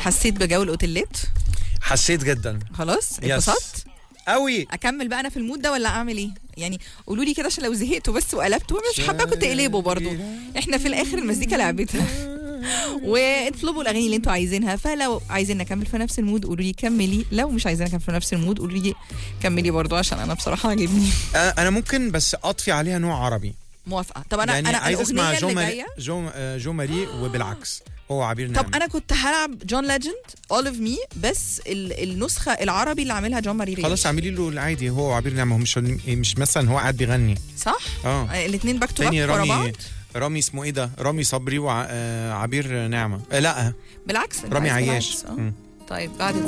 حسيت بجو الاوتيلات حسيت جدا خلاص يس. اتبسطت قوي اكمل بقى انا في المود ده ولا اعمل ايه يعني قولوا لي كده عشان لو زهقتوا بس وقلبتوا مش حاباكم تقلبوا برضو احنا في الاخر المزيكا لعبتها واطلبوا الاغاني اللي انتوا عايزينها فلو عايزين نكمل في نفس المود قولوا لي كملي لو مش عايزين نكمل في نفس المود قولوا لي كملي برضو عشان انا بصراحه عاجبني آه، انا ممكن بس اطفي عليها نوع عربي موافقه طب انا يعني انا عايز اسمع الاغنيه جو اللي ماري جايه جو آه، جو ماري وبالعكس هو عبير نعمة طب انا كنت هلعب جون ليجند اول اوف مي بس ال- النسخه العربي اللي عاملها جون ماري رياش. خلاص اعملي له العادي هو عبير نعمة هو مش مش مثلا هو قاعد بيغني صح اه الاثنين باك تو تاني باك ورا بعض رامي رامي اسمه ايه ده رامي صبري وعبير نعمة آه لا بالعكس رامي عايز عياش بالعكس، آه. مم. طيب بعد